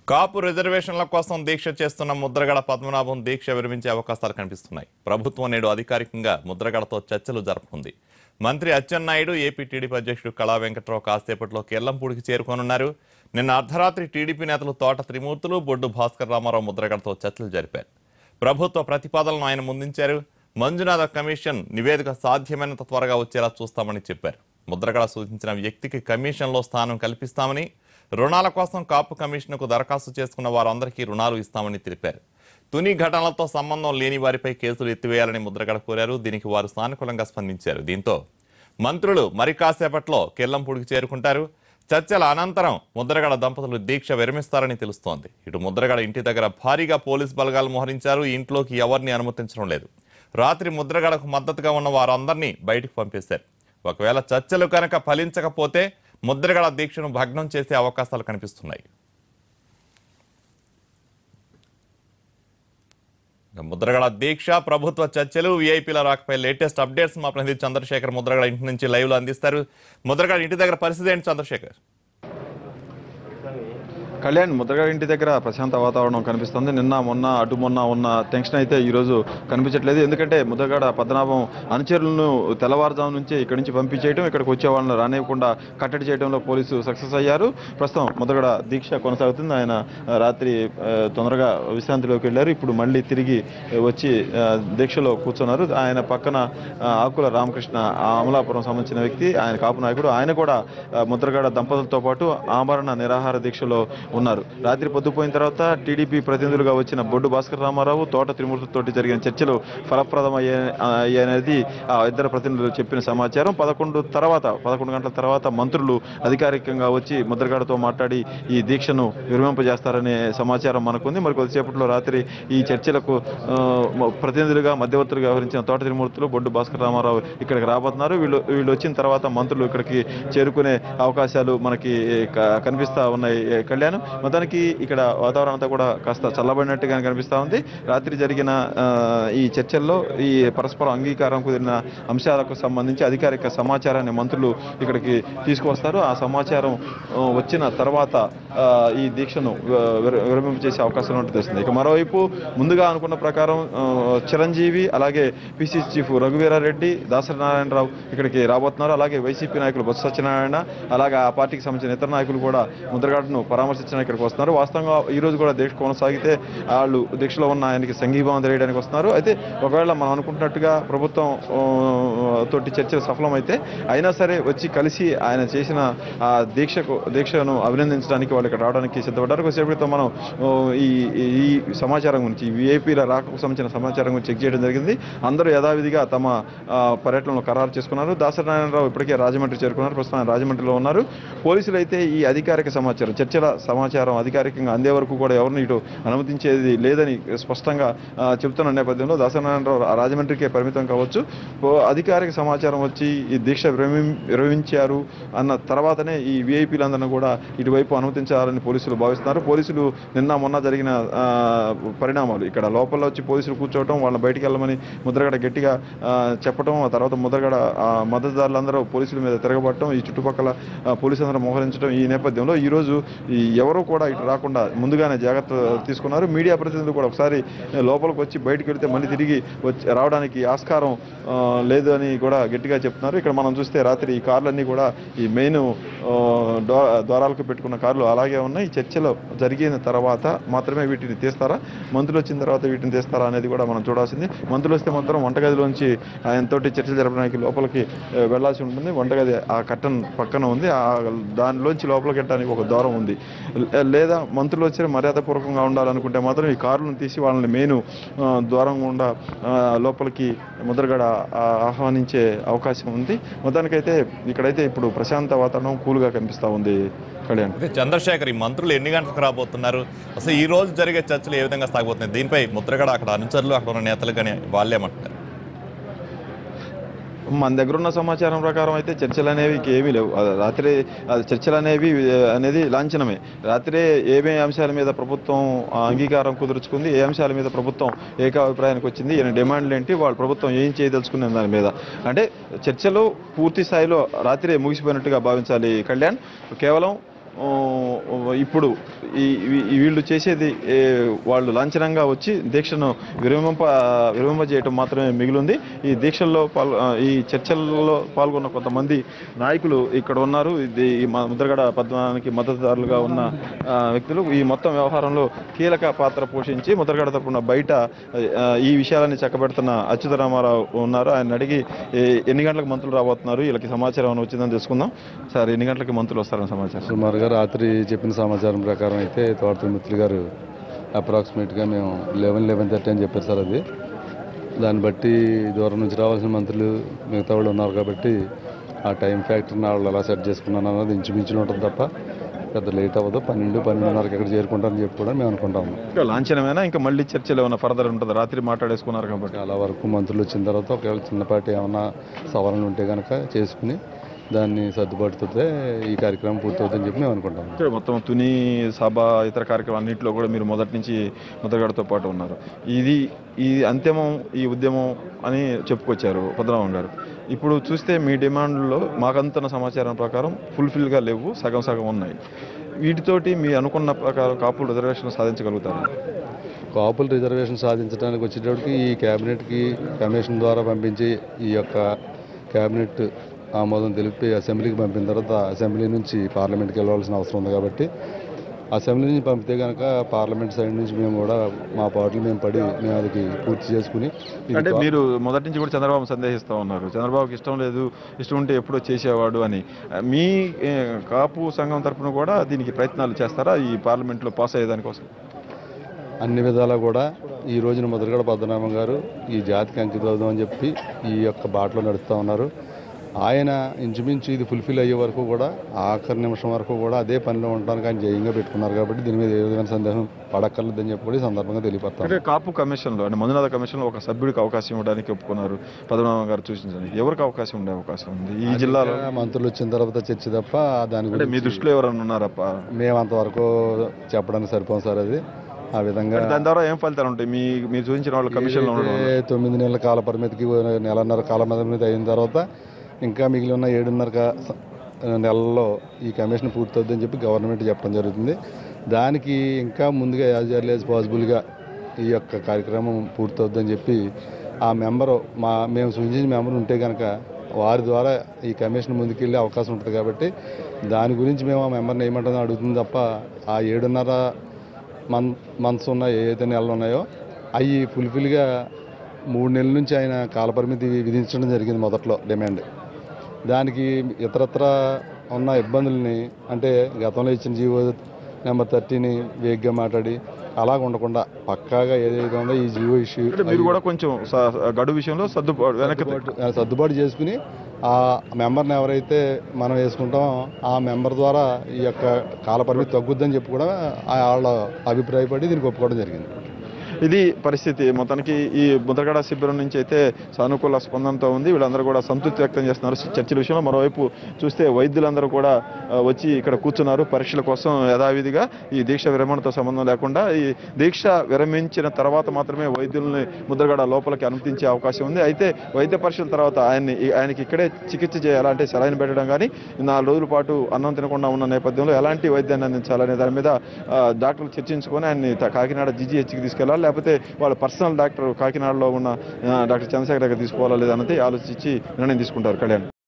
కాపు రిజర్వేషన్ల కోసం దీక్ష చేస్తున్న ముద్రగడ పద్మనాభం దీక్ష విరమించే అవకాశాలు కనిపిస్తున్నాయి ప్రభుత్వం నేడు అధికారికంగా ముద్రగడతో చర్చలు జరుపుకుంది మంత్రి అచ్చెన్నాయుడు ఏపీ టీడీపీ అధ్యక్షుడు కళా వెంకట్రావు కాసేపట్లో కెల్లంపూడికి చేరుకోనున్నారు నిన్న అర్ధరాత్రి టీడీపీ నేతలు తోట త్రిమూర్తులు బొడ్డు భాస్కర్ రామారావు ముద్రగడతో చర్చలు జరిపారు ప్రభుత్వ ప్రతిపాదనలను ఆయన ముందుంచారు మంజునాథ కమిషన్ నివేదిక సాధ్యమైనంత త్వరగా వచ్చేలా చూస్తామని చెప్పారు ముద్రగడ సూచించిన వ్యక్తికి కమిషన్లో స్థానం కల్పిస్తామని రుణాల కోసం కాపు కమిషన్కు దరఖాస్తు చేసుకున్న వారందరికీ రుణాలు ఇస్తామని తెలిపారు తుని ఘటనలతో సంబంధం లేని వారిపై కేసులు ఎత్తివేయాలని ముద్రగడ కోరారు దీనికి వారు సానుకూలంగా స్పందించారు దీంతో మంత్రులు మరి కాసేపట్లో కెల్లంపూడికి చేరుకుంటారు చర్చల అనంతరం ముద్రగడ దంపతులు దీక్ష విరమిస్తారని తెలుస్తోంది ఇటు ముద్రగడ ఇంటి దగ్గర భారీగా పోలీస్ బలగాలు మోహరించారు ఈ ఇంట్లోకి ఎవరిని అనుమతించడం లేదు రాత్రి ముద్రగడకు మద్దతుగా ఉన్న వారందరినీ బయటకు పంపేశారు ఒకవేళ చర్చలు కనుక ఫలించకపోతే ముద్రగడ దీక్షను భగ్నం చేసే అవకాశాలు కనిపిస్తున్నాయి ఇక ముద్రగడ దీక్ష ప్రభుత్వ చర్చలు వీఐపీల రాకపై లేటెస్ట్ అప్డేట్స్ మా ప్రతినిధి చంద్రశేఖర్ ముద్రగడ ఇంటి నుంచి లైవ్ లో అందిస్తారు ముద్రగడ ఇంటి దగ్గర పరిస్థితి ఏంటి చంద్రశేఖర్ కళ్యాణ్ ముద్రగారి ఇంటి దగ్గర ప్రశాంత వాతావరణం కనిపిస్తుంది నిన్న మొన్న అటు మొన్న ఉన్న టెన్షన్ అయితే ఈ రోజు కనిపించట్లేదు ఎందుకంటే ముద్రగడ పద్మనాభం అనుచరులను తెల్లవారుజాము నుంచే ఇక్కడి నుంచి పంపించేయడం ఇక్కడికి వచ్చే వాళ్ళని రానివ్వకుండా కట్టడి చేయడంలో పోలీసు సక్సెస్ అయ్యారు ప్రస్తుతం ముద్రగడ దీక్ష కొనసాగుతుంది ఆయన ఆ, రాత్రి ఆ, తొందరగా విశ్రాంతిలోకి వెళ్ళారు ఇప్పుడు మళ్ళీ తిరిగి వచ్చి ఆ, దీక్షలో కూర్చున్నారు ఆయన పక్కన ఆ, ఆకుల రామకృష్ణ ఆ అమలాపురం సంబంధించిన వ్యక్తి ఆయన కాపు నాయకుడు ఆయన కూడా ఆ, ముద్రగడ దంపతులతో పాటు ఆమరణ నిరాహార దీక్షలో ఉన్నారు రాత్రి పొద్దుపోయిన తర్వాత టీడీపీ ప్రతినిధులుగా వచ్చిన బొడ్డు భాస్కర్ రామారావు తోట త్రిమూర్తితోటి జరిగిన చర్చలు ఫలప్రదం అయ్యే అయ్యనేది ఆ ఇద్దరు ప్రతినిధులు చెప్పిన సమాచారం పదకొండు తర్వాత పదకొండు గంటల తర్వాత మంత్రులు అధికారికంగా వచ్చి ముద్రగడతో మాట్లాడి ఈ దీక్షను విరమింపజేస్తారనే సమాచారం మనకుంది మరి కొద్దిసేపట్లో రాత్రి ఈ చర్చలకు ఆ, మ- ప్రతినిధులుగా మధ్యవర్తులుగా వ్యవహరించిన తోట త్రిమూర్తులు బొడ్డు భాస్కర్ రామారావు ఇక్కడికి రాబోతున్నారు వీళ్ళు వీళ్ళు వచ్చిన తర్వాత మంత్రులు ఇక్కడికి చేరుకునే అవకాశాలు మనకి క- కనిపిస్తా ఉన్నాయి ఏ, కళ్యాణ్ మొత్తానికి ఇక్కడ వాతావరణం అంతా కూడా కాస్త చల్లబడినట్టుగా కనిపిస్తా ఉంది రాత్రి జరిగిన ఆ, ఈ చర్చల్లో ఈ పరస్పర అంగీకారం కుదిరిన అంశాలకు సంబంధించి అధికారిక సమాచారాన్ని మంత్రులు ఇక్కడికి తీసుకువస్తారు ఆ సమాచారం ఆ, వచ్చిన తర్వాత ఆ, ఈ దీక్షను ఆ, విర- విరమింపు చేసే అవకాశం ఉంటుంది తెలుస్తుంది ఇక మరోవైపు ముందుగా అనుకున్న ప్రకారం ఆ, చిరంజీవి అలాగే పిసి చీఫ్ రఘువీరారెడ్డి దాసరి నారాయణరావు ఇక్కడికి రాబోతున్నారు అలాగే వైసీపీ నాయకులు బొత్స సత్యనారాయణ అలాగే ఆ పార్టీకి సంబంధించిన ఇతర నాయకులు కూడా ముద్రగడను పరామర్శించడానికి ఇక్కడికి వస్తున్నారు వాస్తవంగా ఈ రోజు కూడా దీక్ష కొనసాగితే వాళ్ళు దీక్షలో ఉన్న ఆయనకి సంఘీభావం తెలియడానికి వస్తున్నారు అయితే ఒకవేళ మనం అనుకుంటున్నట్టుగా ప్రభుత్వం ఆ, తోటి చర్చలు సఫలమైతే అయినా సరే వచ్చి కలిసి ఆయన చేసిన ఆ దీక్షకు దీక్షను అభినందించడానికి వాళ్ళు ఇక్కడ రావడానికి సిద్ధపడ్డారు కొద్దిసేపటితో మనం ఆ, ఈ ఈ- ఈ సమాచారం గురించి విఐపీల రాకకు సంబంధించిన సమాచారం గురించి చెక్ చేయడం జరిగింది అందరూ యథావిధిగా తమ ఆ, పర్యటనలో ఖరారు చేసుకున్నారు దాసనారాయణరావు ఇప్పటికే రాజమండ్రి చేరుకున్నారు ప్రస్తుతం ఆయన రాజమండ్రిలో ఉన్నారు పోలీసులు అయితే ఈ అధికారిక సమాచారం చర్చల సమాచారం అధికారికంగా అందే వరకు కూడా ఎవరిని ఇటు అనుమతించేది లేదని స్పష్టంగా ఆ, చెబుతున్న నేపథ్యంలో దాసనారాయణరావు రాజమండ్రికే పరిమితం కావచ్చు ఓ అధికారిక సమాచారం వచ్చి ఈ దీక్ష విరమి- విరమించారు అన్న తర్వాతనే ఈ విఐపీలందరినీ కూడా ఇటువైపు అనుమతించాలని పోలీసులు భావిస్తున్నారు పోలీసులు నిన్న మొన్న జరిగిన ఆ, పరిణామాలు ఇక్కడ లోపల వచ్చి పోలీసులు కూర్చోవటం వాళ్ళని బయటికి వెళ్ళమని ముద్రగడ గట్టిగా ఆ, చెప్పడం ఆ తర్వాత ముద్రగడ ఆ, మద్దతుదారులందరూ పోలీసుల మీద తిరగబడటం ఈ చుట్టుపక్కల ఆ, పోలీసులు అందరూ మోహరించడం ఈ నేపథ్యంలో ఈ రోజు ఈ ఎవరు కూడా ఇటు రాకుండా ముందుగానే జాగ్రత్త తీసుకున్నారు మీడియా ప్రతినిధులు కూడా ఒకసారి లోపలికి వచ్చి బయటికి వెళ్తే మళ్ళీ తిరిగి వచ్చి రావడానికి ఆస్కారం ఆ, లేదు అని కూడా గట్టిగా చెప్తున్నారు ఇక్కడ మనం చూస్తే రాత్రి ఈ కార్లన్నీ కూడా ఈ మెయిన్ ఆ, ద్వా- ద్వారాలకు పెట్టుకున్న కార్లు అలాగే ఉన్నాయి చర్చలో జరిగిన తర్వాత మాత్రమే వీటిని తీస్తారా మంత్రులు వచ్చిన తర్వాత వీటిని తీస్తారా అనేది కూడా మనం చూడాల్సింది మంత్రులు వస్తే మాత్రం వంటగదిలోంచి ఆయనతోటి చర్చలు జరపడానికి లోపలికి ఆ, వెళ్లాల్సి ఉంటుంది వంటగది ఆ కట్టన్ పక్కన ఉంది ఆ దానిలోంచి లోపలికి వెళ్ళడానికి ఒక ద్వారం ఉంది లే- లేదా మంత్రులు వచ్చి మర్యాదపూర్వకంగా ఉండాలనుకుంటే మాత్రం ఈ కారులను తీసి వాళ్ళని మెయిన్ ఆ, ద్వారం గుండా ఆ, లోపలికి ముద్రగడ ఆ, ఆహ్వానించే అవకాశం ఉంది మొత్తానికైతే ఇక్కడైతే ఇప్పుడు ప్రశాంత వాతావరణం కూల్గా కనిపిస్తా ఉంది కళ్యాణ్ అయితే చంద్రశేఖర్ ఈ మంత్రులు ఎన్ని గంటలకు రాబోతున్నారు అసలు ఈ రోజు జరిగే చర్చలు ఏ విధంగా సాగబోతున్నాయి దీనిపై ముద్రగడ అక్కడ అనుచరులు అక్కడ ఉన్న నేతలు కానీ వాళ్ళేమంటున్నారు మన దగ్గర ఉన్న సమాచారం ప్రకారం అయితే చర్చలు అనేవి ఏమీ లేవు ఆ రాత్రి ఆ చర్చలు అనేవి ఆ, అనేది లాంఛనమే రాత్రే ఏమేమి అంశాల మీద ప్రభుత్వం ఆ, అంగీకారం కుదుర్చుకుంది ఏ అంశాల మీద ప్రభుత్వం ఏకాభిప్రాయానికి వచ్చింది ఈయన డిమాండ్లు ఏంటి వాళ్ళ ప్రభుత్వం ఏం చేయదలుచుకునే దాని మీద అంటే చర్చలు పూర్తి స్థాయిలో రాత్రే ముగిసిపోయినట్టుగా భావించాలి కళ్యాణ్ కేవలం ఆ, ఇప్పుడు ఈ ఈ- ఈ వీళ్ళు చేసేది ఏ, వాళ్ళు లాంఛనంగా వచ్చి దీక్షను విరమింప విరమింపజేయటం మాత్రమే మిగిలింది ఈ దీక్షల్లో పాల్ ఆ, ఈ చర్చల్లో పాల్గొన్న కొంతమంది నాయకులు ఇక్కడ ఉన్నారు ఇది ఈ మ- ముద్రగడ పద్మానికి మద్దతుదారులుగా ఉన్న ఆ, వ్యక్తులు ఈ మొత్తం వ్యవహారంలో కీలక పాత్ర పోషించి ముద్రగడ తరపున బయట ఆ, ఈ విషయాలని చక్కబెడుతున్న అచ్యుత రామారావు ఉన్నారు ఆయన అడిగి ఏ, ఎన్ని గంటలకు మంత్రులు రాబోతున్నారు వీళ్ళకి సమాచారం ఏమైనా వచ్చిందని తెలుసుకుందాం సార్ ఎన్ని గంటలకి మంత్రులు వస్తారని సమాచారం సుమారుగా రాత్రి చెప్పిన సమాచారం ప్రకారం అయితే తోట తిరుమూర్తులు గారు అప్రాక్సిమేట్గా మేము లెవెన్ లెవెన్ థర్టీ అని చెప్పారు సార్ అది దాన్ని బట్టి దూరం నుంచి రావాల్సిన మంత్రులు మిగతా వాళ్ళు ఉన్నారు కాబట్టి ఆ టైం ఫ్యాక్టర్ని వాళ్ళు ఎలా సెట్ చేసుకున్నాను అన్నది ఇంచుమించులు ఉంటుంది తప్ప పెద్ద లేట్ అవ్వదు పన్నెండు పన్నెండున్నరకి ఎక్కడ చేరుకుంటారని చెప్పి కూడా మేము అనుకుంటాము ఇంకా లాంఛనమైనా ఇంకా మళ్ళీ చర్చలు ఏమైనా ఫర్దర్ ఉంటుంది రాత్రి మాట్లాడేసుకున్నారు కాబట్టి చాలా వరకు మంత్రులు వచ్చిన తర్వాత ఒకవేళ చిన్నపాటి ఏమైనా సవరణలు ఉంటే కనుక చేసుకుని దాన్ని సర్దుబాటుతో ఈ కార్యక్రమం పూర్తవుతుందని చెప్పి మేము అనుకుంటాము ఇక్కడ మొత్తం తుని సభ ఇతర కార్యక్రమాలు అన్నింటిలో కూడా మీరు మొదటి నుంచి ముద్రగడతో పాటు ఉన్నారు ఇది ఈ అంతిమం ఈ ఉద్యమం అని చెప్పుకొచ్చారు పద్మనాభం గారు ఇప్పుడు చూస్తే మీ డిమాండ్లో మాకంతున్న సమాచారం ప్రకారం ఫుల్ఫిల్గా లేవు సగం సగం ఉన్నాయి వీటితోటి మీ అనుకున్న ప్రకారం కాపులు రిజర్వేషన్ సాధించగలుగుతారు కాపుల రిజర్వేషన్ సాధించడానికి వచ్చేటప్పటికి ఈ క్యాబినెట్కి కమిషన్ ద్వారా పంపించి ఈ యొక్క క్యాబినెట్ ఆమోదం తెలిపి అసెంబ్లీకి పంపిన తర్వాత అసెంబ్లీ నుంచి పార్లమెంట్కి వెళ్ళవలసిన అవసరం ఉంది కాబట్టి అసెంబ్లీ నుంచి పంపితే కనుక పార్లమెంట్ సైడ్ నుంచి మేము కూడా మా పాటలు మేము పడి మేము అది పూర్తి చేసుకుని ఇది అంటే మీరు మొదటి నుంచి కూడా చంద్రబాబు సందేహిస్తూ ఉన్నారు చంద్రబాబుకి ఇష్టం లేదు ఇష్టం ఉంటే ఎప్పుడో చేసేవాడు అని మీ ఏ, కాపు సంఘం తరపున కూడా దీనికి ప్రయత్నాలు చేస్తారా ఈ పార్లమెంట్లో పాస్ అయ్యేదానికోసం అన్ని విధాలా కూడా ఈ రోజున ముద్రగడ పద్మనాభం గారు ఈ జాతికి అంకితం అవుదాం అని చెప్పి ఈ యొక్క బాటలో నడుస్తూ ఉన్నారు ఆయన ఇంచుమించు ఇది ఫుల్ఫిల్ అయ్యే వరకు కూడా ఆఖరి నిమిషం వరకు కూడా అదే పనిలో ఉండడానికి ఆయన జయంగా పెట్టుకున్నారు కాబట్టి దీని మీద ఏ విధమైన సందేహం పడక్కర్లేదని చెప్పి కూడా ఈ సందర్భంగా తెలియపడతాం అంటే కాపు కమిషన్లో అంటే మంజునాథ కమిషన్లో ఒక సభ్యుడికి అవకాశం ఇవ్వడానికి ఒప్పుకున్నారు పద్మనాభం గారు సూచించడానికి ఎవరికి అవకాశం ఉండే అవకాశం ఉంది ఈ జిల్లాలో మంత్రులు వచ్చిన తర్వాత చర్చ తప్ప దాని అంటే మీ గురించి దృష్టిలో ఎవరన్నా ఉన్నారప్ప మేము అంతవరకు చెప్పడానికి సరిపోం సార్ అది ఆ విధంగా అంటే దాని ద్వారా ఏం ఫలితాలు ఉంటాయి మీ మీరు సూచించిన వాళ్ళు కమిషన్లో ఉండడం వల్ల? ఏదైతే తొమ్మిది నెలల కాల పరిమితికి నెలన్నర కాల పరిమితి అయిన తర్వాత ఇంకా మిగిలి ఉన్న ఏడున్నర కా- స- నెలల్లో ఈ కమిషన్ పూర్తవుద్దని చెప్పి గవర్నమెంట్ చెప్పడం జరుగుతుంది దానికి ఇంకా ముందుగా యాజ్ ఎర్లీ యాజ్ పాసిబుల్గా ఈ యొక్క కార్యక్రమం పూర్తవుద్దని చెప్పి ఆ మెంబరు మా మేము సూచించిన మెంబర్ ఉంటే కనుక వారి ద్వారా ఈ కమిషన్ ముందుకెళ్ళే అవకాశం ఉంటుంది కాబట్టి దాని గురించి మేము ఆ మెంబర్ని ఏమంటుందో అడుగుతుంది తప్ప ఆ ఏడున్నర మన్ మంత్స్ ఉన్నాయి ఏదైతే నెలలు ఉన్నాయో అవి ఫుల్ఫిల్గా మూడు నెలల నుంచి ఆయన కాలపరిమితి విధించడం జరిగింది మొదట్లో డిమాండ్ దానికి ఇతరత్ర ఉన్న ఇబ్బందుల్ని అంటే గతంలో ఇచ్చిన జీవో నెంబర్ థర్టీని వేగ్గా మాట్లాడి అలాగ ఉండకుండా పక్కాగా ఏదైతే ఉందో ఈ జీవో ఇష్యూ అంటే మీరు కూడా కొంచెం స- గడువు విషయంలో సర్దుబాటు వెనక్కి సర్దుబాటు సర్దుబాటు చేసుకుని ఆ మెంబర్ని ఎవరైతే మనం వేసుకుంటామో ఆ మెంబర్ ద్వారా ఈ యొక్క కాలపరిమితి తగ్గుద్దని చెప్పి కూడా ఆ వాళ్ళ అభిప్రాయపడి దీనికి ఒప్పుకోవడం జరిగింది ఇది పరిస్థితి మొత్తానికి ఈ ముద్రగడ శిబిరం నుంచి అయితే సానుకూల స్పందనతో ఉంది వీళ్ళందరూ కూడా సంతృప్తి వ్యక్తం చేస్తున్నారు చర్చల విషయంలో మరోవైపు చూస్తే వైద్యులందరూ కూడా ఆ, వచ్చి ఇక్కడ కూర్చున్నారు పరీక్షల కోసం యథావిధిగా ఈ దీక్ష విరమణతో సంబంధం లేకుండా ఈ దీక్ష విరమించిన తర్వాత మాత్రమే వైద్యుల్ని ముద్రగడ లోపలికి అనుమతించే అవకాశం ఉంది అయితే వైద్య పరీక్షల తర్వాత ఆయన్ని ఈ- ఆయనకి ఇక్కడే చికిత్స చేయాలంటే సెలైన్ పెట్టడం కానీ నాలుగు రోజుల పాటు అన్నం తినకుండా ఉన్న నేపథ్యంలో ఎలాంటి వైద్యాన్ని అందించాలనే దాని మీద ఆ, డాక్టర్లు చర్చించుకొని ఆయన్ని త- కాకినాడ జీజీహెచ్కి తీసుకెళ్లాలి లేకపోతే వాళ్ళ పర్సనల్ డాక్టర్ కాకినాడలో ఉన్న ఆ, డాక్టర్ చంద్రశేఖర్ దగ్గర తీసుకోవాలా లేదా అన్నది ఆలోచించి నిర్ణయం తీసుకుంటారు కళ్యాణ్